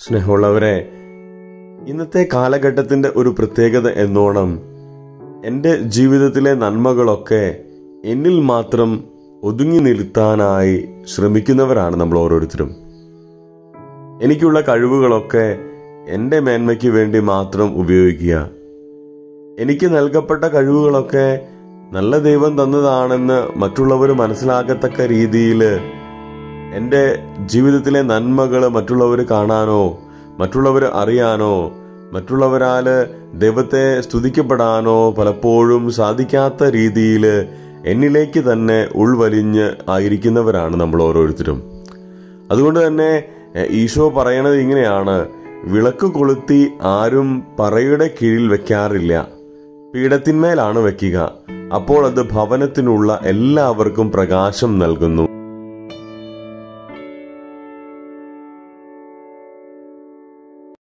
സ്നേഹമുള്ളവരെ ഇന്നത്തെ കാലഘട്ടത്തിൻ്റെ ഒരു പ്രത്യേകത എന്നോണം എൻ്റെ ജീവിതത്തിലെ നന്മകളൊക്കെ എന്നിൽ മാത്രം ഒതുങ്ങി നിർത്താനായി ശ്രമിക്കുന്നവരാണ് നമ്മൾ ഓരോരുത്തരും എനിക്കുള്ള കഴിവുകളൊക്കെ എൻ്റെ മേന്മയ്ക്ക് വേണ്ടി മാത്രം ഉപയോഗിക്കുക എനിക്ക് നൽകപ്പെട്ട കഴിവുകളൊക്കെ നല്ല ദൈവം തന്നതാണെന്ന് മറ്റുള്ളവർ മനസ്സിലാകത്തക്ക രീതിയിൽ എൻ്റെ ജീവിതത്തിലെ നന്മകൾ മറ്റുള്ളവർ കാണാനോ മറ്റുള്ളവർ അറിയാനോ മറ്റുള്ളവരാൽ ദൈവത്തെ സ്തുതിക്കപ്പെടാനോ പലപ്പോഴും സാധിക്കാത്ത രീതിയിൽ എന്നിലേക്ക് തന്നെ ഉൾവലിഞ്ഞ് ആയിരിക്കുന്നവരാണ് നമ്മൾ ഓരോരുത്തരും അതുകൊണ്ട് തന്നെ എഹ്, ഈശോ പറയണത് ഇങ്ങനെയാണ് വിളക്ക് കൊളുത്തി ആരും പറയുടെ കീഴിൽ വെക്കാറില്ല പീഠത്തിന്മേലാണ് വെക്കുക അപ്പോൾ അത് ഭവനത്തിനുള്ള എല്ലാവർക്കും പ്രകാശം നൽകുന്നു